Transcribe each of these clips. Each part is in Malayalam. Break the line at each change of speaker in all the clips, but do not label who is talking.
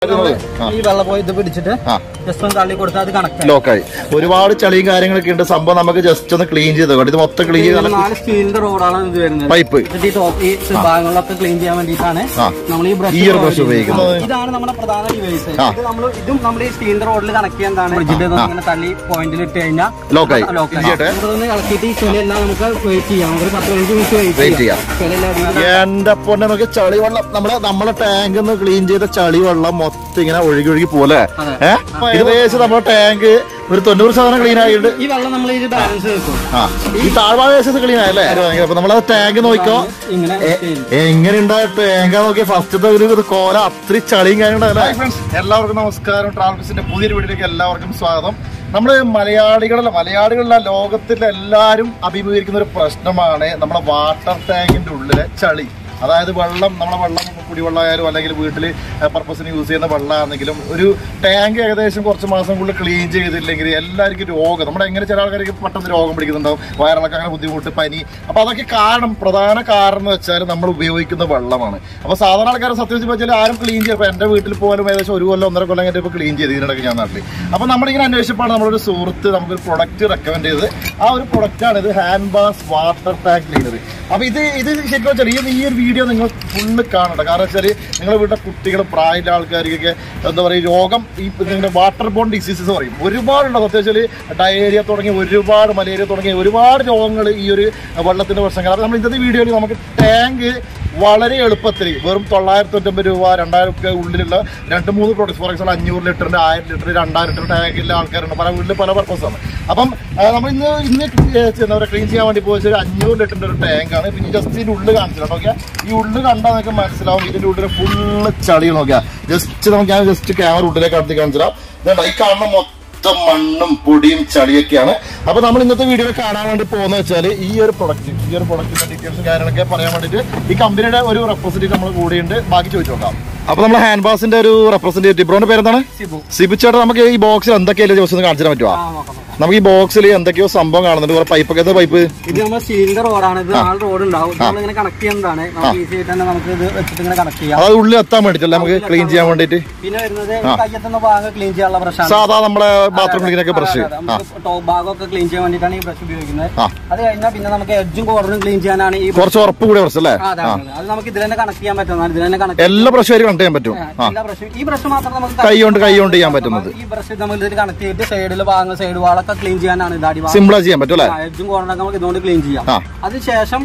നമ്മള്
ആ.
ഈ വെള്ളം പോയി ഇത് പിടിച്ചിട്ട്
ആ.
ജസ്റ്റ് ഒന്ന് തള്ളി കൊടുത്താൽ അത് കണക്ട്
ലോക്കായി ഒരുപാട് ചളിയും കാര്യങ്ങളൊക്കെ ഉണ്ട് സംഭവം നമുക്ക് ജസ്റ്റ് ഒന്ന് ക്ലീൻ ചെയ്ത് കേട്ടോ ഇത് മൊത്തം ക്ലീൻ ചെയ്ത് നല്ല
നാല് സ്റ്റീലിന്റെ റോഡാണ് ഇത് വരുന്നത്
പൈപ്പ്
എന്നിട്ട് ഈ ടോപ്പ് ഈ ഭാഗങ്ങളിലൊക്കെ ക്ലീൻ ചെയ്യാൻ വേണ്ടിയിട്ടാണ്
ആ.
നമ്മൾ ഈ ബ്രഷ്
ഈ ഒരു brush ഉപയോഗിക്കുന്നത്.
ഇതാണ് നമ്മുടെ പ്രധാന ഡിവൈസ്
ആ.
ഇത് നമ്മൾ ഇതും നമ്മൾ ഈ സ്റ്റീലിന്റെ റോഡിൽ കണക്ട് ചെയ്യാൻ പിടിച്ചിട്ട് ഇങ്ങനെ തള്ളി പോയിന്റിൽ ഇട്ട് കഴിഞ്ഞാൽ
ലോക്കായി
ലോക്ക്
ഇത് ചെയ്യട്ടെ
നമുക്കൊന്ന് ഇളക്കിയിട്ട് ഈ ചെളിയെല്ലാം നമുക്ക് വെയിറ്റ് ചെയ്യാം നമുക്ക് ഒരു പത്ത് പതിനഞ്ച് മിനിറ്റ്
Wait
വെയിറ്റ്
ചെയ്യാം.
ചെയ്യാം ചെളിയെല്ലാം അടിയിൽ
എന്റെ പൊന്നെ നോക്കി ചളി വെള്ളം നമ്മളെ നമ്മളെ ടാങ്ക് ഒന്ന് ക്ലീൻ ചെയ്ത ചളി വെള്ളം മൊത്തം ഇങ്ങനെ ഒഴുകി ഒഴുകി പോലെ
അതെ.
ഏഹ് ഏകദേശം നമ്മുടെ ടാങ്ക് ഒരു തൊണ്ണൂറ് ശതമാനം ക്ലീൻ ആയിട്ടുണ്ട്
ഈ വെള്ളം നമ്മൾ ഇത് ബാലൻസ് വെക്കും
ആ ഈ താഴ്ഭാഗം ക്ലീൻ ആയല്ലേ അപ്പൊ നമ്മളത് ടാങ്ക് നോക്കിക്കോ
ഇങ്ങനെ
എങ്ങനെ ഉണ്ടായിട്ട് ടാങ്ക നോക്കിയ ഫസ്റ്റത്തെ ഒരു ഇത് കോല അത്ര ചളിയും കാര്യങ്ങളും എല്ലാവർക്കും നമസ്കാരം ട്രാവൽസിന്റെ പുതിയൊരു വീട്ടിലേക്ക് എല്ലാവർക്കും സ്വാഗതം നമ്മള് മലയാളികളല്ല മലയാളികളല്ല ലോകത്തിലെ എല്ലാവരും അഭിമുഖീകരിക്കുന്ന ഒരു പ്രശ്നമാണ് നമ്മുടെ വാട്ടർ ടാങ്കിന്റെ ഉള്ളിലെ ചളി അതായത് വെള്ളം നമ്മളെ വെള്ളം കുടിവെള്ളമായാലും അല്ലെങ്കിൽ വീട്ടിൽ പർപ്പസിന് യൂസ് ചെയ്യുന്ന വെള്ളമാണെങ്കിലും ഒരു ടാങ്ക് ഏകദേശം കുറച്ച് മാസം കൂടുതൽ ക്ലീൻ ചെയ്തില്ലെങ്കിൽ എല്ലാവർക്കും രോഗം നമ്മുടെ എങ്ങനെ ചില ആൾക്കാർക്ക് പെട്ടെന്ന് രോഗം പിടിക്കുന്നുണ്ടാവും വയറിളക്കം അങ്ങനെ ബുദ്ധിമുട്ട് പനി അപ്പൊ അതൊക്കെ കാരണം പ്രധാന കാരണം എന്ന് വെച്ചാൽ നമ്മൾ ഉപയോഗിക്കുന്ന വെള്ളമാണ് അപ്പൊ സാധാരണ ആൾക്കാർ സത്യം വെച്ച് വെച്ചാൽ ആരും ക്ലീൻ ചെയ്യും ഇപ്പൊ എന്റെ വീട്ടിൽ പോലും ഏകദേശം ഒരു കൊല്ലം ഒന്നര കൊല്ലം കഴിഞ്ഞിട്ട് ഇപ്പൊ ക്ലീൻ ചെയ്ത് ഇതിനിടയ്ക്ക് ഞാൻ നാട്ടിൽ അപ്പൊ നമ്മളിങ്ങനെ അന്വേഷിച്ചപ്പോൾ നമ്മളൊരു സുഹൃത്ത് നമുക്കൊരു പ്രൊഡക്റ്റ് റെക്കമെൻഡ് ചെയ്തത് ആ ഒരു പ്രൊഡക്റ്റ് ആണ് ഇത് Hand Bass water tank cleaner അപ്പൊ ഇത് ഇത് ശരിക്കും വെച്ചാൽ ഈ ഈ ഒരു വീഡിയോ നിങ്ങൾ ഫുള്ള് കാണണ്ട കാരണം വെച്ചാൽ നിങ്ങളുടെ വീട്ടിലെ കുട്ടികൾ പ്രായമുള്ള ആൾക്കാർക്കൊക്കെ എന്താ പറയുക രോഗം ഈ നിങ്ങളുടെ വാട്ടർ ബോൺ ഡിസീസസ് പറയും ഒരുപാടുണ്ട് സത്യം വെച്ചാൽ ഡയേറിയ തുടങ്ങിയ ഒരുപാട് മലേറിയ തുടങ്ങിയ ഒരുപാട് രോഗങ്ങൾ ഈ ഒരു വെള്ളത്തിന്റെ പ്രശ്നങ്ങൾ അപ്പൊ നമ്മൾ ഇന്നത്തെ വീഡിയോയിൽ നമുക്ക് ടാങ്ക് വളരെ എളുപ്പത്തിൽ വെറും തൊള്ളായിരത്തി തൊണ്ണൂറ്റൊമ്പത് രൂപ രണ്ടായിരം രൂപ ഉള്ളിലുള്ള രണ്ട് മൂന്ന് പ്രോഡക്ട്സ് ഫോർ എക്സാമ്പിൾ അഞ്ഞൂറ് ലിറ്ററിന്റെ ആയിരം ലിറ്റർ രണ്ടായിരം ലിറ്റർ ടാങ്കിലെ ആൾക്കാരുണ്ട് പല വീട്ടിൽ പല പർപ്പസാണ് അപ്പം ആ, നമ്മൾ ഇന്ന് ഇന്ന് എന്താ പറയുക ക്ലീൻ ചെയ്യാൻ വേണ്ടി പോയത് ഒരു അഞ്ഞൂറ് ലിറ്ററിന്റെ ഒരു ടാങ്കാണ് പിന്നെ ജസ്റ്റ് ഇതിന്റെ ഉള്ളിൽ കാണിച്ചിട്ട് നോക്കിയാൽ ഈ ഉള്ളിൽ കണ്ടാൽ നിങ്ങൾക്ക് മനസ്സിലാവും ഇതിന്റെ ഉള്ളിൽ ഫുള്ള് ചളി നോക്കിയാൽ ജസ്റ്റ് നമുക്ക് ഞാൻ ജസ്റ്റ് ക്യാമറ ഉള്ളിലേക്ക് അടുത്ത് കാണിച്ചിടാം ഇതുണ്ട് ഈ കാണുന്ന മൊത്തം മണ്ണും പൊടിയും ചളിയൊക്കെയാണ് അപ്പൊ നമ്മൾ ഇന്നത്തെ വീഡിയോയിൽ കാണാൻ വേണ്ടി പോകുന്നത് വെച്ചാൽ ഈ ഒരു പ്രൊഡക്റ്റ് ഈ ഒരു പ്രൊഡക്റ്റിന്റെ ഡീറ്റെയിൽസും കാര്യങ്ങളൊക്കെ പറയാൻ വേണ്ടിയിട്ട് ഈ കമ്പനിയുടെ ഒരു റെപ്രസെന്റേറ്റീവ് നമ്മൾ കൂടിയുണ്ട് ബാക്കി ചോദിച്ചു നോക്കാം അപ്പൊ നമ്മൾ ഹാൻഡ് ബാസിന്റെ ഒരു റെപ്രസെന്റേറ്റീവ് ബ്രോന്റെ പേരെന്താണ്
സിബു
സിബി ചേട്ടാ നമുക്ക് ഈ ബോക്സിൽ എന്തൊക്കെയല്ലേ ദിവസം ഒന്ന് കാണിച്ചു തരാൻ പറ്റുമോ
ആ നോക്കാം നോക്കാം.
നമുക്ക് ഈ ബോക്സിൽ എന്തൊക്കെയോ സംഭവം കാണുന്നുണ്ട് കുറെ പൈപ്പൊക്കെ ഏതാ പൈപ്പ്
ഇത് നമ്മൾ സ്റ്റീലിന്റെ റോഡാണ് ഇത് നാല് റോഡ് ഉണ്ടാവും നമ്മൾ ഇങ്ങനെ കണക്ട് ചെയ്യുന്നതാണ് നമുക്ക് ഈസി ആയിട്ട് തന്നെ നമുക്ക് ഇത് വെച്ചിട്ട് ഇങ്ങനെ കണക്ട് ചെയ്യാം
അത് ഉള്ളിൽ എത്താൻ വേണ്ടിട്ടല്ലേ നമുക്ക് ക്ലീൻ ചെയ്യാൻ വേണ്ടിയിട്ട്
പിന്നെ വരുന്നത് ഈ കയ്യെത്തുന്ന ഭാഗം ക്ലീൻ ചെയ്യാനുള്ള ബ്രഷാണ്
സാധാ നമ്മളെ ബാത്റൂം ക്ലീനൊക്കെ ബ്രഷ് ആ
നമുക്ക് ടോപ്പ് ഭാഗമൊക്കെ ക്ലീൻ ചെയ്യാൻ വേണ്ടിയിട്ടാണ് ഈ ബ്രഷ് ഉപയോഗിക്കുന്നത്
ആ.
അത് കഴിഞ്ഞാൽ പിന്നെ നമുക്ക് എഡ്ജും കോർണറും ക്ലീൻ ചെയ്യാനാണ് ഈ
കുറച്ച് ഉറപ്പ് കൂടിയ ബ്രഷ് അല്ലേ
ആ, അതാണ്. അത് നമുക്ക് ഇതിൽ തന്നെ കണക്ട് ചെയ്യാൻ പറ്റുന്നതാണ് ഇതിൽ തന്നെ കണക്ട്
എല്ലാ ബ്രഷ് വരെ കണക്ട് ചെയ്യാൻ പറ്റും ആ
എല്ലാ ബ്രഷും ഈ ബ്രഷ് മാത്രം നമുക്ക്
കൈ കൊണ്ട് കൈ കൊണ്ട് ചെയ്യാൻ പറ്റുന്നത്
ഈ ബ്രഷ് നമ്മൾ ഇതിൽ കണക്ട് ചെയ്തിട്ട് സൈഡിൽ ഭാഗങ്ങൾ സൈഡ് വാളൊക്കെ ക്ലീൻ ചെയ്യാനാണ് ഇത് അടി ഭാഗം
സിമ്പിളാ ചെയ്യാൻ പറ്റും അല്ലേ
എഡ്ജും കോർണറൊക്കെ നമുക്ക് ഇതുകൊണ്ട് ക്ലീൻ ചെയ്യാം
ആ
അതിനുശേഷം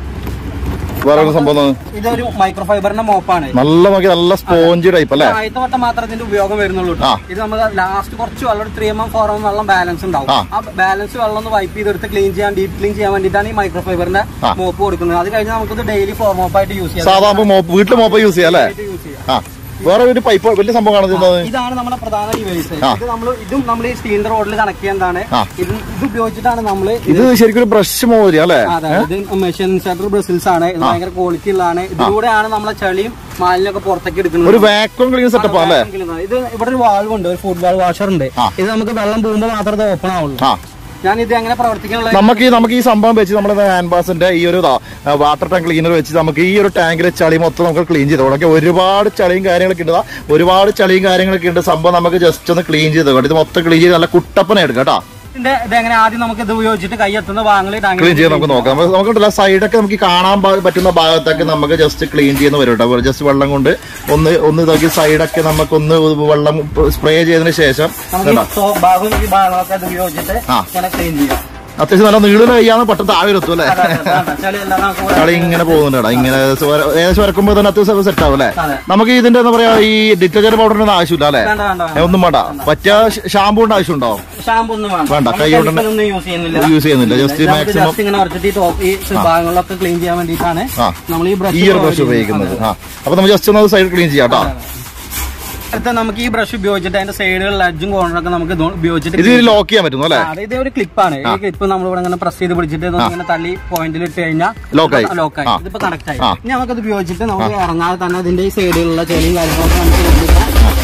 വേറെ ഒരു സംഭവം തോന്നുന്നു.
ഇതൊരു മൈക്രോ ഫൈബറിന്റെ മോപ്പാണ്
നല്ല നോക്കി നല്ല സ്പോഞ്ച് ടൈപ്പ് അല്ലേ
ആദ്യത്തെ വട്ടം മാത്രം ഇതിന്റെ ഉപയോഗം വരുന്നുള്ളൂ ട്ടോ.
ആ.
ഇത് നമ്മൾ ലാസ്റ്റ് കുറച്ച് വെള്ളം ഒരു three M M four M വെള്ളം ബാലൻസ് ഉണ്ടാവും
ആ.
ആ ബാലൻസ് വെള്ളം ഒന്ന് വൈപ്പ് ചെയ്തെടുത്ത് ക്ലീൻ ചെയ്യാൻ ഡീപ് ക്ലീൻ ചെയ്യാൻ വേണ്ടിയിട്ടാണ് ഈ മൈക്രോ ഫൈബറിന്റെ
ആ.
മോപ്പ് കൊടുക്കുന്നത് അത് കഴിഞ്ഞ് നമുക്കിത് ഡെയിലി ഫോർ മോപ്പായിട്ട് യൂസ് ചെയ്യാം
സാധാരണ മോപ്പ് വീട്ടിൽ മോപ്പ് യൂസ് ചെയ്യാം അല്ലേ
യൂസ് ചെയ്യാം
ആ വേറെ ഒരു പൈപ്പ് വലിയ സംഭവം കാണുന്നത്
ഇതാണ് നമ്മുടെ പ്രധാന ഡിവൈസ്
ആ.
ഇത് നമ്മൾ ഇതും നമ്മൾ ഈ സ്റ്റീലിന്റെ റോഡിൽ കണക്ട് ചെയ്യുന്നതാണ്
ആ.
ഇത് ഇത് ഉപയോഗിച്ചിട്ടാണ് നമ്മൾ
ഇത് ശരിക്കും ഒരു ബ്രഷ് മോതിരി അല്ലേ
അതെ ഇത് മെഷീൻ സെറ്റർ ബ്രസിൽസ് ആണ് ഇത് ഭയങ്കര ക്വാളിറ്റി ഉള്ളതാണ് ഇതിലൂടെയാണ് നമ്മളെ ചെളിയും മാലിന്യൊക്കെ പുറത്തേക്ക് എടുക്കുന്നത്
ഒരു വാക്വം ക്ലീൻ സെറ്റപ്പ് അല്ലേ
ഇത് ഇവിടെ ഒരു വാൾവ് ഉണ്ട് ഒരു ഫുഡ് വാൾ വാഷർ ഉണ്ട്
ആ.
ഇത് നമുക്ക് വെള്ളം പോകുമ്പോൾ മാത്രമേ ഇത് ഓപ്പൺ ആവുള്ളൂ
ആ
ഞാൻ ഇത് എങ്ങനെ പ്രവർത്തിക്കാനുള്ള
നമുക്ക് ഈ നമുക്ക് ഈ സംഭവം വെച്ച് നമ്മുടെ ഹാൻഡ് ബാസിന്റെ ഈ ഒരു വാട്ടർ ടാങ്ക് ക്ലീനർ വെച്ച് നമുക്ക് ഈ ഒരു ടാങ്കിലെ ചളി മൊത്തം നമുക്ക് ക്ലീൻ ചെയ്ത് തുടങ്ങി ഒരുപാട് ചളിയും കാര്യങ്ങളൊക്കെ ഉണ്ട് ദാ ഒരുപാട് ചളിയും കാര്യങ്ങളൊക്കെ ഉണ്ട് സംഭവം നമുക്ക് ജസ്റ്റ് ഒന്ന് ക്ലീൻ ചെയ്ത് കേട്ടോ ഇത് മൊത്തം ക്ലീൻ ചെയ്ത് നല്ല കുട്ടപ്പന എടുക്കാം കേട്ടോ
ഇതിന്റെ ഇത് എങ്ങനെ ആദ്യം നമുക്ക് ഇത് ഉപയോഗിച്ചിട്ട് കൈ എത്തുന്ന ഭാഗങ്ങൾ
ക്ലീൻ ചെയ്യാൻ നമുക്ക് നോക്കാം നമുക്ക് നമുക്കുണ്ടല്ലോ സൈഡൊക്കെ നമുക്ക് കാണാൻ പാ- പറ്റുന്ന ഭാഗത്തൊക്കെ നമുക്ക് ജസ്റ്റ് ക്ലീൻ ചെയ്യുന്ന വരും കേട്ടോ ജസ്റ്റ് വെള്ളം കൊണ്ട് ഒന്ന് ഒന്ന് ഇതാക്കി സൈഡൊക്കെ നമുക്കൊന്ന് വെള്ളം സ്പ്രേ ചെയ്തതിന് ശേഷം
നമുക്ക്
കേട്ടോ
ഈ top ഭാഗവും ഈ ഭാഗങ്ങളൊക്കെ ഇത് ഉപയോഗിച്ചിട്ട്
ആ.
ഇങ്ങനെ ക്ലീൻ ചെയ്യാം
അത്യാവശ്യം നല്ല നീളം കഴിയാന്ന് പെട്ടെന്ന് താഴെ എത്തും അല്ലേ
അതെ, അതെ, അതെ. ചെളി എല്ലാം നമുക്ക് ഇവിടെ-
കളി ഇങ്ങനെ പോകുന്നുണ്ട് കേട്ടോ ഇങ്ങനെ സ്വര- ഏകദേശം വരക്കുമ്പോൾ തന്നെ അത്യാവശ്യം സെറ്റ് ആവും അല്ലേ
അതെ.
നമുക്ക് ഇതിന്റെ എന്താ പറയാ ഈ ഡിറ്റർജന്റ് പൗഡറിന്റെ ഒന്നും ആവശ്യമില്ല അല്ലേ
വേണ്ട വേണ്ട
ഏ, ഒന്നും വേണ്ട പറ്റിയ ഷാമ്പൂന്റെ ആവശ്യമുണ്ടോ
ഷാമ്പു ഒന്നും വേണ്ട
വേണ്ട,
നമ്മൾ
കൈ കൊണ്ട്
chemical ഒന്നും യൂസ് ചെയ്യുന്നില്ല
യൂസ് ചെയ്യുന്നില്ല ജസ്റ്റ്
നമുക്ക്
മാക്സിമം
ജസ്റ്റ് ഇങ്ങനെ ഉറച്ചിട്ട് ഈ top ഈ ഭാഗങ്ങളൊക്കെ ക്ലീൻ ചെയ്യാൻ വേണ്ടിയിട്ടാണ്
ആ.
നമ്മൾ ഈ ബ്രഷ്
ഈ ഒരു ബ്രഷ് ഉപയോഗിക്കുന്നത് ആ അപ്പൊ നമ്മൾ ജസ്റ്റ് ഒന്ന് സൈഡ് ക്ലീൻ ചെയ്യാം കേട്ടോ
അടുത്ത നമുക്ക് ഈ ബ്രഷ് ഉപയോഗിച്ചിട്ട് അതിന്റെ സൈഡുകളിൽ അഡ്ജും കോർണറൊക്കെ നമുക്ക് ഇത് ഉപയോഗിച്ചിട്ട്
ഇത് ലോക്ക് ചെയ്യാൻ പറ്റുന്നു അല്ലേ
ആ, അത് ഇതേ ഒരു ക്ലിപ്പാണ് ഈ ക്ലിപ്പ് നമ്മൾ ഇവിടെ ഇങ്ങനെ പ്രസ് ചെയ്ത് പിടിച്ചിട്ട് ഇതൊന്ന് ഇങ്ങനെ തള്ളി പോയിന്റിൽ ഇട്ട് കഴിഞ്ഞാൽ
ലോക്കായി
ലോക്കായി
ആ.
ഇതിപ്പോ കണക്ട് ആയി
ആ.
ഇനി നമുക്കത് ഉപയോഗിച്ചിട്ട് നമുക്ക് ഇറങ്ങാതെ തന്നെ ഇതിന്റെ ഈ സൈഡിലുള്ള ചെളിയും കാര്യങ്ങളൊക്കെ നമുക്ക് ഇതിലേക്ക്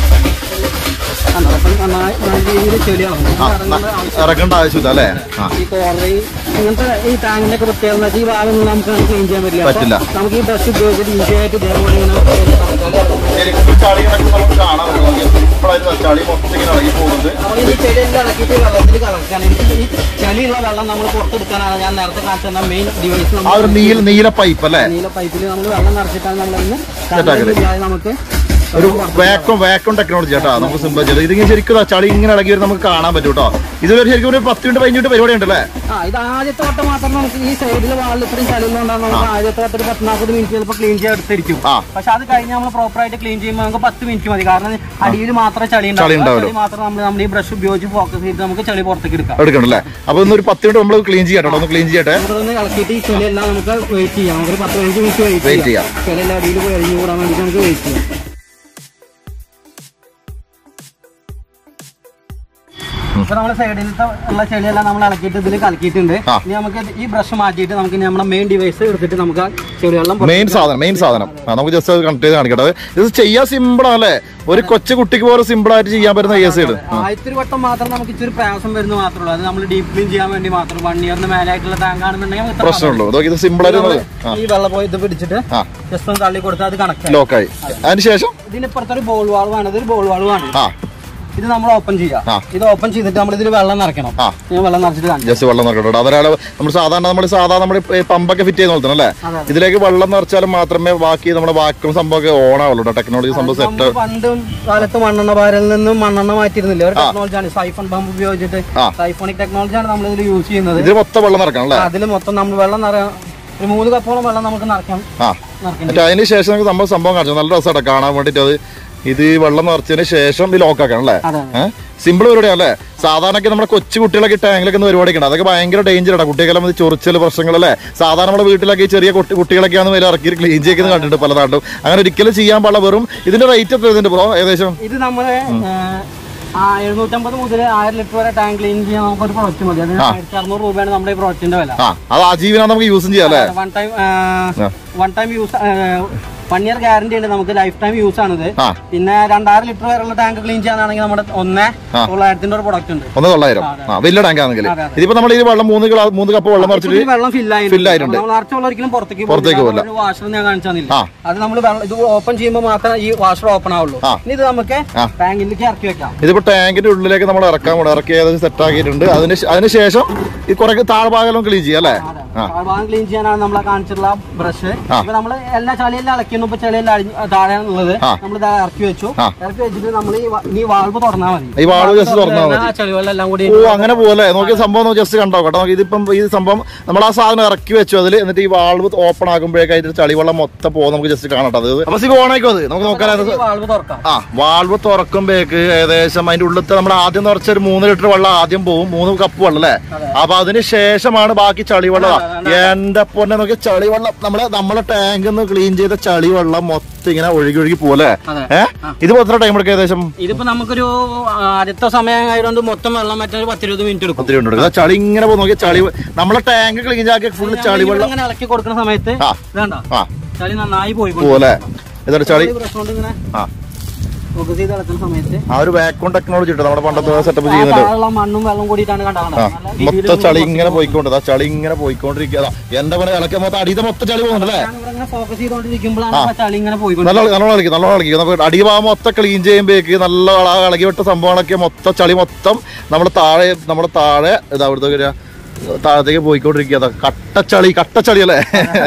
കണ്ടോ? അപ്പം നന്നായി നല്ല രീതിയിൽ ചെളിയാവും ഇത് ഇറങ്ങേണ്ട ആവശ്യം-
ഇറക്കേണ്ട ആവശ്യമില്ല അല്ലേ ആ
ഈ കോർണർ ഇങ്ങനത്തെ ഈ ടാങ്കിന്റെ ഒക്കെ പ്രത്യേകത എന്ന് വെച്ചാൽ ഈ ഭാഗം ഒന്നും നമുക്ക് ക്ലീൻ ചെയ്യാൻ പറ്റില്ല അപ്പൊ
പറ്റില്ല.
നമുക്ക് ഈ ബ്രഷ് ഉപയോഗിച്ചിട്ട് ഈസി ആയിട്ട് ഇതേപോലെ ഇങ്ങനെ
ശരിക്കും ചളി കിടക്കുന്നത് നമുക്ക് കാണാൻ പറ്റും
പുറത്തെടുക്കാൻ എനിക്ക് ഈ ചളിയുള്ള വെള്ളം നമ്മൾ പുറത്തെടുക്കാനാണ് ഞാൻ നേരത്തെ കാണിച്ച മെയിൻ ഡിവൈസ്
ആ ഒരു നീല നീല പൈപ്പ് അല്ലേ
നീല പൈപ്പിൽ നമ്മൾ വെള്ളം നിറച്ചിട്ടാണ് നമ്മളിന്ന്
സെറ്റാക്കല്.
ഇല്ലാതെ നമുക്ക്
ഒരു വാക്വം വാക്വം ടെക്നോളജി കേട്ടോ നമുക്ക് സിമ്പിൾ ചെയ്ത് ഇതിങ്ങനെ ശരിക്കും ദാ ചളി ഇങ്ങനെ ഇളകി വരും നമുക്ക് കാണാൻ പറ്റും കേട്ടോ ഇതൊരു ശരിക്കും ഒരു പത്ത് മിനിറ്റ് പതിനഞ്ച് മിനിറ്റ് പരിപാടി ഉണ്ടല്ലേ
ആ ഇത് ആദ്യത്തെ വട്ടം മാത്രം നമുക്ക് ഈ സൈഡിൽ വാളിൽ ഇത്രയും ചളിയുള്ളതുകൊണ്ടാണ് നമുക്ക് ആദ്യത്തെ വട്ടം ഒരു പത്ത് നാൽപ്പത് മിനിറ്റ് ചിലപ്പോൾ ക്ലീൻ ചെയ്യാൻ എടുത്തിരിക്കും
ആ.
പക്ഷെ അത് കഴിഞ്ഞ് നമ്മൾ പ്രോപ്പർ ആയിട്ട് ക്ലീൻ ചെയ്യുമ്പോൾ നമുക്ക് പത്ത് മിനിറ്റ് മതി കാരണം അടിയിൽ മാത്രമേ ചളി
ചളി
ഉണ്ടാവൂ
ഉണ്ടാവുള്ളൂ.
ചളി മാത്രം നമ്മൾ നമ്മുടെ ഈ ബ്രഷ് ഉപയോഗിച്ച് ഫോക്കസ് ചെയ്ത് നമുക്ക് ചളി പുറത്തേക്ക് എടുക്കാം
എടുക്കണം അല്ലേ അപ്പൊ ഇന്ന് ഒരു പത്ത് മിനിറ്റ് നമ്മൾ ക്ലീൻ ചെയ്യാം കേട്ടോ ഒന്ന് ക്ലീൻ ചെയ്യട്ടെ
നമുക്കൊന്ന് ഇളക്കിയിട്ട് ഈ ചെളി എല്ലാം നമുക്ക് വെയിറ്റ് ചെയ്യാം നമുക്കൊരു പത്ത് പതിനഞ്ച് മിനിറ്റ്
Wait
വെയിറ്റ്
ചെയ്യാം.
ചെയ്യാം ചെളി എല്ലാം അടിയിൽ പോയി അഴിഞ്ഞു കൂടാൻ വേണ്ടിയിട്ട് നമുക്ക് വെയിറ്റ് ചെയ്യാം ഇപ്പൊ നമ്മുടെ സൈഡിലത്തെ ഉള്ള ചെളിയെല്ലാം നമ്മൾ ഇളക്കിയിട്ട് ഇതിൽ കലക്കിയിട്ടുണ്ട്
ആ.
ഇനി നമുക്ക് ഇത് ഈ ബ്രഷ് മാറ്റിയിട്ട് നമുക്ക് ഇനി നമ്മുടെ മെയിൻ ഡിവൈസ് എടുത്തിട്ട് നമുക്ക് ആ ചെളിവെള്ളം പുറത്ത്
മെയിൻ സാധനം മെയിൻ സാധനം ആ, നമുക്ക് ജസ്റ്റ് അത് കണക്ട് ചെയ്ത് കാണിക്കട്ടെ ഇത് ചെയ്യാൻ സിമ്പിൾ ആണല്ലേ ഒരു കൊച്ചു കുട്ടിക്ക് പോലെ സിമ്പിൾ ആയിട്ട് ചെയ്യാൻ പറ്റുന്ന കേസ് ഇട്
ആദ്യത്തെ ഒരു വട്ടം മാത്രം നമുക്ക് ഇച്ചിരി പ്രയാസം വരുന്നത് മാത്രമേ ഉള്ളൂ അത് നമ്മൾ ഡീപ് ക്ലീൻ ചെയ്യാൻ വേണ്ടി മാത്രം വൺ ഇയറിന് മേലായിട്ടുള്ള ടാങ്ക് ആണെന്നുണ്ടെങ്കിൽ നമുക്ക് ഇത്ര
പ്രശ്നമുള്ളൂ ഇതൊക്കെ ഇത് സിമ്പിൾ ആയിട്ട്
നമ്മള്
ആ
ഈ വെള്ളം പോയി ഇത് പിടിച്ചിട്ട്
ആ
ജസ്റ്റ് ഒന്ന് തള്ളി കൊടുത്താൽ അത് കണക്ട്
ലോക്കായി അതിനുശേഷം
ഇതിനിപ്പുറത്തൊരു ബോൾ വാൾവാണ് ഇതൊരു ബോൾ വാൾവാണ്
ആ
ഇത് നമ്മൾ ഓപ്പൺ ചെയ്യാം
ആ.
ഇത് ഓപ്പൺ ചെയ്തിട്ട് നമ്മൾ ഇതിൽ വെള്ളം നിറയ്ക്കണം
ആ.
ഞാൻ വെള്ളം നിറച്ചിട്ട് കാണിച്ചു
ജസ്റ്റ് വെള്ളം നിറക്കട്ടെ അതൊരാൾ നമ്മൾ സാധാരണ നമ്മൾ സാധാരണ നമ്മൾ പമ്പൊക്കെ ഫിറ്റ് ചെയ്യുന്ന പോലെ തന്നെ അല്ലേ
അതെ.
ഇതിലേക്ക് വെള്ളം നിറച്ചാൽ മാത്രമേ ബാക്കി നമ്മുടെ വാക്യൂം സംഭവമൊക്കെ ഓൺ ആവുള്ളൂ ടെക്നോളജി സംഭവം സെറ്റ്
നമ്മള് പണ്ടും കാലത്ത് മണ്ണെണ്ണ പാരൽ നിന്നും മണ്ണെണ്ണ മാറ്റിയിരുന്നില്ല ഒരു ടെക്നോളജിയാണ് സൈഫൺ പമ്പ് ഉപയോഗിച്ചിട്ട്
ആ.
സൈഫോണിക് ടെക്നോളജിയാണ് നമ്മൾ ഇതിൽ യൂസ് ചെയ്യുന്നത്
ഇതിൽ മൊത്തം വെള്ളം നിറക്കണം അല്ലേ
അതിൽ മൊത്തം നമ്മൾ വെള്ളം നിറ ഒരു മൂന്ന് കപ്പോളം വെള്ളം നമുക്ക് നിറയ്ക്കാം
ആ
നിറയ്ക്കണം
എന്നിട്ട് അതിന് ശേഷം നമുക്ക് സംഭവം സംഭവം കാണിച്ചു നല്ല രസമായിട്ട് കാണാൻ വേണ്ടിട്ട് അത് ഇത് വെള്ളം നിറച്ചതിന് ശേഷം ഇത് ലോക്കാക്കണം അല്ലേ
അതെ
ഏഹ് സിമ്പിൾ പരിപാടിയല്ലേ സാധാരണയൊക്കെ നമ്മുടെ കൊച്ചു കുട്ടികളൊക്കെ ടാങ്കിലൊക്കെ ഒന്ന് പരിപാടിയൊക്കെ ഉണ്ട് അതൊക്കെ ഭയങ്കര ഡേഞ്ചറാണ് കുട്ടികളെ ചൊറിച്ചൽ പ്രശ്നങ്ങളല്ലേ സാധാരണ നമ്മുടെ വീട്ടിലൊക്കെ ഈ ചെറിയ കുട്ടി- കുട്ടികളൊക്കെയാണ് വില ഇറക്കി ക്ലീൻ ചെയ്യുന്നത് കണ്ടിട്ടുണ്ട് പല നാട്ടും അങ്ങനെ ഒരിക്കലും ചെയ്യാൻ പാടില്ല വെറും ഇതിന്റെ റേറ്റ് എത്ര ഇതിന്റെ ബ്രോ ഏകദേശം
ഇത് നമ്മള് എഴുന്നൂറ്റമ്പത് മുതൽ ആയിരം ലിറ്റർ വരെ ടാങ്ക് ക്ലീൻ ചെയ്യാൻ നമുക്ക് ഒരു പ്രോഡക്റ്റ് മതി അതിന് ആയിരത്തി അറുന്നൂറ് രൂപയാണ് നമ്മുടെ ഈ പ്രോഡക്റ്റിന്റെ വില
ആ അത് ആജീവനാണ് നമുക്ക് യൂസും ചെയ്യാം അല്ലേ
one time one time use one year guarantee ഉണ്ട് നമുക്ക് ലൈഫ് ടൈം യൂസ് ആണിത്
ആ
പിന്നെ രണ്ടായിരം ലിറ്റർ വരെയുള്ള ടാങ്ക് ക്ലീൻ ചെയ്യാനാണെങ്കിൽ നമ്മുടെ ഒന്ന് തൊള്ളായിരത്തിന്റെ ഒരു പ്രൊഡക്റ്റ് ഉണ്ട്
ഒന്ന് തൊള്ളായിരം ആ വലിയ ടാങ്ക് ആണെങ്കിൽ
അതെ, അതെ.
ഇതിപ്പോ നമ്മൾ ഈ വെള്ളം മൂന്ന് ഗ്ലാ മൂന്ന് കപ്പ് വെള്ളം നിറച്ചിട്ട്
ഇതിൽ വെള്ളം ഫിൽ
fill ആയിട്ടുണ്ട്.
നമ്മൾ നിറച്ചുള്ള ഒരിക്കലും പുറത്തേക്ക്
പുറത്തേക്ക്
പോകില്ല. ഒരു വാഷർ ഞാൻ കാണിച്ചു തന്നില്ല
ആ.
അത് നമ്മൾ ഇത് ഓപ്പൺ ചെയ്യുമ്പോൾ മാത്രമേ ഈ വാഷർ ഓപ്പൺ ആവുള്ളൂ
ആ.
ഇനി ഇത് നമുക്ക്
ആ.
ടാങ്കിലേക്ക് ഇറക്കി വെക്കാം
ഇതിപ്പോ ടാങ്കിന്റെ ഉള്ളിലേക്ക് നമ്മൾ ഇറക്കാൻ പോകണം ഇറക്കി ഏകദേശം സെറ്റ് ആക്കിയിട്ടുണ്ട് അതിന് ശേ- അതിനുശേഷം ഈ കുറെ താഴ്ഭാഗം ക്ലീൻ ചെയ്യാം അല്ലേ ആ
ഭാഗം ക്ലീൻ ചെയ്യാനാണ് നമ്മളെ കാണിച്ചിട്ടുള്ള ബ്രഷ്
ആ.
ഇപ്പൊ നമ്മള് എല്ലാ ചളിയെല്ലാം ഇളക്കുന്നു ഇപ്പൊ ചളിയെല്ലാം അടിഞ്ഞ് താഴെയാണുള്ളത്
ആ.
നമ്മൾ ഇറക്കി വെച്ചു
ആ.
ഇറക്കി വെച്ചിട്ട് നമ്മൾ ഈ വ- ഈ വാൾവ് തുറന്നാൽ മതി
ഈ വാൾവ് just തുറന്നാ മതി.
ആ ചളിവെള്ളം എല്ലാം കൂടി
ഓ അങ്ങനെ പോലെ നോക്കിയ സംഭവം ജസ്റ്റ് കണ്ടോ കേട്ടോ നോക്കി ഇതിപ്പം ഈ സംഭവം നമ്മൾ ആ സാധനം ഇറക്കി വെച്ചു അതിൽ എന്നിട്ട് ഈ വാൾവ് ഓപ്പൺ ആകുമ്പോഴേക്കും അതിന്റെ ചളിവെള്ളം മൊത്തം പോകും നമുക്ക് ജസ്റ്റ് കാണട്ടോ അത് അപ്പൊ ഇത് ഓണായിക്കോ അത് നമുക്ക് നോക്കാനത്
ഈ വാൾവ് തുറക്കാം
ആ വാൾവ് തുറക്കുമ്പോഴേക്ക് ഏകദേശം അതിന്റെ ഉള്ളിലത്തെ നമ്മുടെ ആദ്യം നിറച്ച ഒരു മൂന്ന് ലിറ്റർ വെള്ളം ആദ്യം പോകും മൂന്ന് കപ്പ് വെള്ളം അല്ലേ അപ്പൊ അതിന് ശേഷമാണ് ബാക്കി ചളിവെള്ളം എന്റെ പൊന്നെ നോക്കി ചളിവെള്ളം നമ്മളെ നമ്മളെ ടാങ്കിൽ നിന്ന് ക്ലീൻ ചെയ്ത ചളിവെള്ളം മൊത്തം ഇങ്ങനെ ഒഴുകി ഒഴുകി പോലെ
അതെ.
ഏഹ് ഇതിപ്പോ എത്ര ടൈം എടുക്കും ഏകദേശം
ഇതിപ്പോ നമുക്കൊരു ആ, അടുത്ത സമയം ആയതുകൊണ്ട് മൊത്തം വെള്ളം മറ്റൊരു പത്തിരുപത് മിനിറ്റ് എടുക്കും
ഒത്തിരി ഉണ്ട് ചളി ഇങ്ങനെ പോകും നോക്കി ചളി നമ്മളെ ടാങ്ക് ക്ലീൻ ആക്കിയ ഫുള്ള് ചളിവെള്ളം
ഇങ്ങനെ ഇളക്കി കൊടുക്കുന്ന സമയത്ത്
ആ.
വേണ്ട
ആ
ചളി നന്നായി പോയി
പോലെ എന്നിട്ട് ചളി
ബ്രഷ് കൊണ്ട് ഇങ്ങനെ
ആ
ഫോക്കസ് ചെയ്ത് ഇളക്കുന്ന സമയത്ത്
ആ ഒരു വാക്വം ടെക്നോളജി ഉണ്ട് നമ്മുടെ പണ്ടത്തെ സെറ്റപ്പ്
ആ
ചെയ്യുന്നുണ്ട്
താഴെയുള്ള മണ്ണും വെള്ളം കൂടിയിട്ടാണ്
ആ
കണ്ടാകണം
മൊത്തം ചളി ഇങ്ങനെ പോയിക്കൊണ്ട് ആ ചളി ഇങ്ങനെ പോയിക്കൊണ്ടിരിക്കുക എന്റെ പോലെ ഇളക്കിയ മൊത്തം അടിയത്തെ മൊത്തം ചളി പോകുന്നുണ്ടല്ലേ
ഇങ്ങനെ ഫോക്കസ് ചെയ്തോണ്ടിരിക്കുമ്പോഴാണ് ആ ചളി ഇങ്ങനെ പോയി
നല്ല നല്ലോണം കളിക്കും നല്ലോണം കളിക്കും നമുക്ക് അടിഭാഗം മൊത്തം ക്ലീൻ ചെയ്യുമ്പോഴേക്ക് നല്ല വള ഇളകി വിട്ട സംഭവങ്ങളൊക്കെ മൊത്തം ചളി മൊത്തം നമ്മുടെ താഴെ നമ്മുടെ താഴെ ഇത് അവിടുത്തെ ഒരു താഴത്തേക്ക് പോയിക്കൊണ്ടിരിക്കുക അതാ കട്ടച്ചളി കട്ടച്ചളി അല്ലേ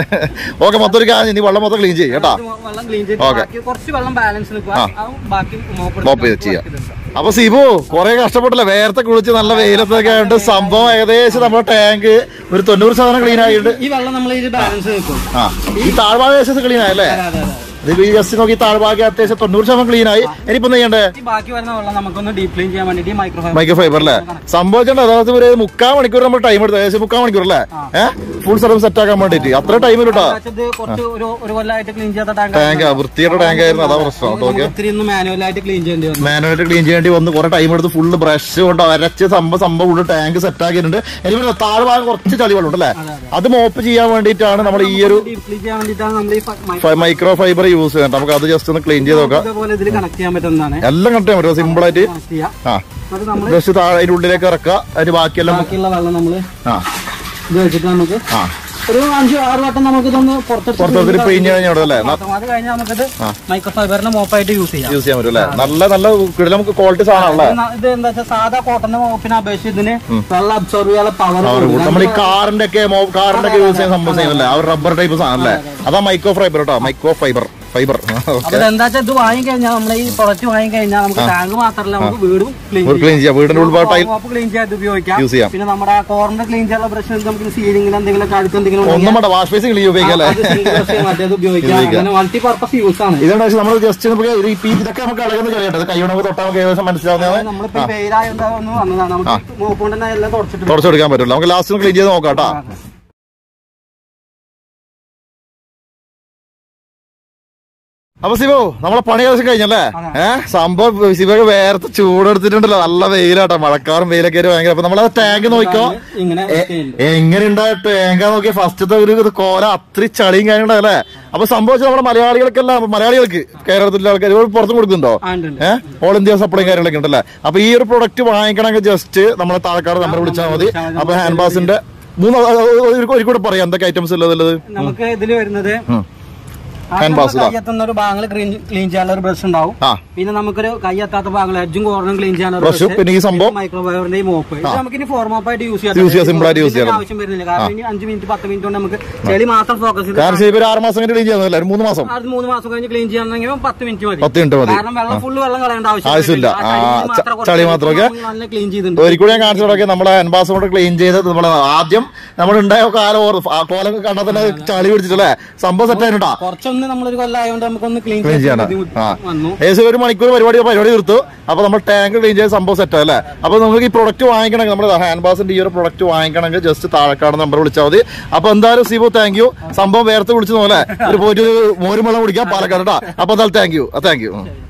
ഓക്കെ മൊത്തം ഒരു കാര്യം നീ വെള്ളം മൊത്തം ക്ലീൻ ചെയ്യും കേട്ടാ
വെള്ളം ക്ലീൻ ചെയ്ത്
ഓക്കേ.
ബാക്കി കുറച്ച് വെള്ളം ബാലൻസ് നിൽക്കുക അതും ബാക്കി മോപ്പ്
മോപ്പ് ചെയ്ത് ചെയ്യാം അപ്പൊ സിബു കുറെ കഷ്ടപ്പെട്ടില്ല വേർത്തെ കുളിച്ച് നല്ല വെയിലത്തൊക്കെ ആയിട്ട് സംഭവം ഏകദേശം നമ്മുടെ ടാങ്ക് ഒരു തൊണ്ണൂറ് ശതമാനം ക്ലീൻ ആയിട്ടുണ്ട്
ഈ വെള്ളം നമ്മൾ ഇതിൽ ബാലൻസ് നിൽക്കും
ആ ഈ താഴ്ഭാഗം ഏകദേശം ക്ലീൻ ആയല്ലേ
അതെ അതെ അതെ
ഇത് ഈ ജസ്റ്റ് നോക്കി താഴ്ഭാഗം അത്യാവശ്യം തൊണ്ണൂറ് ശതമാനം ക്ലീൻ ആയി ഇനിയിപ്പോ എന്ത് ചെയ്യണ്ടേ
ഈ ബാക്കി വരുന്ന വെള്ളം നമുക്കൊന്ന് ഡീപ് ക്ലീൻ ചെയ്യാൻ വേണ്ടിട്ട് മൈക്രോ
മൈക്രോ ഫൈബർ അല്ലേ സംഭവിച്ചിട്ടുണ്ട് അതായത് ഒരു മുക്കാൽ മണിക്കൂർ നമ്മൾ ടൈം എടുത്തു ഏകദേശം മുക്കാൽ മണിക്കൂർ അല്ലേ ഏഹ് ഫുൾ സർവീസ് സെറ്റ് ആക്കാൻ വേണ്ടിട്ട് അത്ര ടൈം കിട്ടാ
ഇത് കുറച്ച് ഒരു ഒരു കൊല്ലമായിട്ട് ക്ലീൻ ചെയ്യാത്ത ടാങ്ക്
ടാങ്ക് വൃത്തിയുടെ ടാങ്ക് ആയിരുന്നു അതാ പ്രശ്നം കേട്ടോ ഓക്കെ
ഒത്തിരി ഒന്ന് മാനുവലായിട്ട് ക്ലീൻ ചെയ്യേണ്ടി വന്നു
മാനുവലായിട്ട് ക്ലീൻ ചെയ്യേണ്ടി വന്ന് കുറെ ടൈം എടുത്ത് ഫുള്ള് ബ്രഷ് കൊണ്ട് അരച്ച് സംഭവം സംഭവം ഉള്ള ടാങ്ക് സെറ്റ് ആക്കിയിട്ടുണ്ട് എനിക്ക് താഴ്ഭാഗം കുറച്ച് ചളിവെള്ളം ഉണ്ട് അല്ലേ അത് മോപ്പ് ചെയ്യാൻ വേണ്ടിയിട്ടാണ് നമ്മൾ ഈ ഒരു
ഡീപ് ക്ലീൻ ചെയ്യാൻ വേണ്ടിയിട്ടാണ് നമ്മൾ ഈ ഫ- മൈ-
മൈക്രോ ഫൈബർ യൂസ് ചെയ്യുന്നത് നമുക്ക് അത് ജസ്റ്റ് ഒന്ന് ക്ലീൻ ചെയ്ത് നോക്കാം
ഇതേപോലെ ഇതിൽ കണക്ട് ചെയ്യാൻ പറ്റുന്നതാണ്
എല്ലാം കട്ട് ചെയ്യാൻ പറ്റും സിമ്പിൾ ആയിട്ട്
കണക്ട് ചെയ്യാം
ആ
അത് നമ്മൾ
ജസ്റ്റ് താഴെ അതിന്റെ ഉള്ളിലേക്ക് ഇറക്കുക അതിന് ബാക്കിയെല്ലാം
ബാക്കിയുള്ള വെള്ളം നമ്മൾ
ആ
ഇത് വെച്ചിട്ട് നമുക്ക്
ആ
ഒരു അഞ്ച് ആറ് വട്ടം നമുക്ക് ഇതൊന്ന് പുറത്തെടുത്ത്
പുറത്തെടുത്തിട്ട് പിഴിഞ്ഞ് കഴിഞ്ഞാൽ അവിടെ അല്ലേ
മാത്രം. അത് കഴിഞ്ഞാൽ നമുക്കിത് മൈക്രോ ഫൈബറിന്റെ മോപ്പായിട്ട് യൂസ് ചെയ്യാം
യൂസ് ചെയ്യാൻ പറ്റും അല്ലേ നല്ല നല്ല കിടിലം നമുക്ക് ക്വാളിറ്റി സാധനമാണല്ലേ
ഇത് ന- ഇത് എന്താ വെച്ചാൽ സാധാ കോട്ടന്റെ മോപ്പിനെ അപേക്ഷിച്ച് ഇതിന് വെള്ളം അബ്സോർവ് ചെയ്യാനുള്ള പവർ
നമ്മൾ ഈ കാറിന്റെ ഒക്കെ കാറിന്റെ ഒക്കെ യൂസ് ചെയ്യുന്ന സംഭവം ചെയ്യുന്നല്ലേ ആ റബ്ബർ ടൈപ്പ് സാധനം അല്ലേ അതാ മൈക്രോ ഫൈബർ കേട്ടോ മൈക്രോ ഫൈബർ ഫൈബർ
അപ്പൊ എന്താ വെച്ചാൽ ഇത് വാങ്ങിക്കഴിഞ്ഞാൽ നമ്മൾ ഈ പ്രൊഡക്റ്റ് വാങ്ങിക്കഴിഞ്ഞാൽ നമുക്ക് ടാങ്ക് മാത്രമല്ല നമുക്ക് വീടും ക്ലീൻ
ക്ലീൻ ചെയ്യാം വീടിന്റെ ഉൾഭാഗം ടൈൽ
ക്ലീൻ ചെയ്യാൻ ഉപയോഗിക്കാം
യൂസ് ചെയ്യാം
പിന്നെ നമ്മുടെ കോർണർ ക്ലീൻ ചെയ്യാനുള്ള ബ്രഷ് നമുക്ക് സീലിംഗിൽ എന്തെങ്കിലും കഴുത്ത് എന്തെങ്കിലും
ഒന്നും വേണ്ട വാഷ് ബേസിൽ ക്ലീൻ ഉപയോഗിക്കാം അല്ലേ
അത് single brush മറ്റേത് ഉപയോഗിക്കാം അങ്ങനെ മൾട്ടി പർപ്പസ് യൂസ് ആണ്
ഇതാണ് പക്ഷെ നമ്മൾ ജസ്റ്റ് നമുക്ക് ഈ പീ- ഇതൊക്കെ നമുക്ക് അളകുന്ന കളിയട്ടെ കൈ കൊണ്ട് തൊട്ടാൽ നമുക്ക് ഏകദേശം മനസ്സിലാവുന്നതാണ്
നമ്മളിപ്പോ വെയിലായോണ്ടാവുന്ന വന്നതാണ് നമുക്ക് മോപ്പ് കൊണ്ട് തന്നെ എല്ലാം തുടച്ചിട്ട്
തുടച്ചു കൊടുക്കാൻ പറ്റില്ല നമുക്ക് ലാസ്റ്റ് ക്ലീൻ ചെയ്ത് നോക്കാം കേട്ടോ അപ്പൊ സിബോ നമ്മളെ പണി ദിവസം കഴിഞ്ഞല്ലേ ഏഹ് സംഭവം സിബോക്ക് വേർത്ത് ചൂടെടുത്തിട്ടുണ്ടല്ലോ നല്ല വെയിലാട്ടോ മഴക്കാറും വെയിലൊക്കെ ആയിട്ട് ഭയങ്കര അപ്പൊ നമ്മളെ ടാങ്ക് നോക്കിക്കോ
ഇങ്ങനെ
എങ്ങനെ ഉണ്ടായിട്ട് ടാങ്ക് നോക്കി ഫസ്റ്റത്തെ ഒരു ഇത് കോല അത്രയും ചളിയും കാര്യങ്ങളും അല്ലേ അപ്പൊ സംഭവിച്ചത് നമ്മുടെ മലയാളികൾക്കെല്ലാം മലയാളികൾക്ക് കേരളത്തിലെ ആൾക്കാർ പുറത്തും കൊടുക്കുന്നുണ്ടോ
ആ, ഉണ്ട്, ഉണ്ട്.
ഏഹ് ഓൾ ഇന്ത്യ സപ്ലൈ കാര്യങ്ങളൊക്കെ ഉണ്ടല്ലേ അപ്പൊ ഈ ഒരു പ്രൊഡക്റ്റ് വാങ്ങിക്കണമെങ്കിൽ ജസ്റ്റ് നമ്മളെ താഴെക്കാട് നമ്പർ വിളിച്ചാൽ മതി അപ്പൊ ഹാൻഡ് ബാസിന്റെ മൂന്ന് ഒരു- ഒരു കൂടെ പറയാം എന്തൊക്കെ ഐറ്റംസ് ഉള്ളത്
നമുക്ക് ഇതിൽ വരുന്നത്
Hand wash ഇതാ.
കയ്യെത്തുന്ന ഒരു ഭാഗങ്ങൾ ക്ലീൻ ചെയ്യാനുള്ള ഒരു ബ്രഷ് ഉണ്ടാവും
ആ
പിന്നെ നമുക്കൊരു കയ്യെത്താത്ത ഭാഗങ്ങൾ എഡ്ജും കോർണറും ക്ലീൻ ചെയ്യാനുള്ള
ബ്രഷ് പിന്നെ ഈ സംഭവം
മൈക്രോവേവറിന്റെ മോപ്പ് ഇത് നമുക്ക് ഇനി ഫോർമോപ്പായിട്ട് യൂസ്
Use ചെയ്യാം, simple ആയിട്ട് use ചെയ്യാം.
ആവശ്യം വരുന്നില്ല കാരണം ഇനി അഞ്ച് മിനിറ്റ് പത്ത് മിനിറ്റ് കൊണ്ട് നമുക്ക് ചെളി മാത്രം ഫോക്കസ് ചെയ്ത്
കാരണം ശരി ഒരു ആറ് മാസം കഴിഞ്ഞ് ക്ലീൻ ചെയ്യുന്നതല്ലേ ഒരു മൂന്ന് മാസം
അത് മൂന്ന് മാസം കഴിഞ്ഞ് ക്ലീൻ ചെയ്യണമെങ്കിൽ പത്ത് മിനിറ്റ് മതി
പത്ത് മിനിറ്റ് മതി
കാരണം വെള്ളം ഫുള്ള് വെള്ളം കളയേണ്ട
ആവശ്യമില്ല.
ആ ചളി
ആ,
മാത്രം
ച-
കുറച്ച്
ചളി മാത്രം, okay?
നമ്മൾ നല്ല ക്ലീൻ ചെയ്തിട്ടുണ്ട്
ഒരിക്കലും ഞാൻ കാണിച്ചു തുടങ്ങി നമ്മളെ അൻപാസം കൊണ്ട് ക്ലീൻ ചെയ്ത് നമ്മൾ ആദ്യം നമ്മൾ ഉണ്ടായ കാലം ഓർ ആ കോലൊക്കെ കണ്ടാൽ തന്നെ ചളി പിടിച്ചിട്ടല്ലേ സംഭവം സെറ്റ് ആയിട്ടാ
കുറച്ചൊന്ന് നമ്മളൊരു കൊല്ലം ആയതുകൊണ്ട് നമുക്കൊന്ന് ക്ലീൻ
ക്ലീൻ ചെയ്യണം ആ
വന്നു
ഏകദേശം ഒരു മണിക്കൂർ പരിപാടി പരിപാടി തീർത്തു അപ്പൊ നമ്മൾ ടാങ്ക് ക്ലീൻ ചെയ്ത സംഭവം സെറ്റ് അല്ലേ അപ്പൊ നമുക്ക് ഈ പ്രൊഡക്റ്റ് വാങ്ങിക്കണമെങ്കിൽ നമ്മുടെ ഹാൻഡ് ബാസിന്റെ ഈ ഒരു പ്രൊഡക്റ്റ് വാങ്ങിക്കണമെങ്കിൽ ജസ്റ്റ് താഴെക്കാട് നമ്പർ വിളിച്ചാൽ മതി അപ്പൊ എന്തായാലും സീബോ താങ്ക് യു സംഭവം വേർത്ത് വിളിച്ചു പോലെ ഒരു പോയിട്ട് ഒരു മോരും വെള്ളം കുടിക്കാം പാലക്കാട് കേട്ടോ അപ്പൊ എന്തായാലും താങ്ക് യു താങ്ക് യു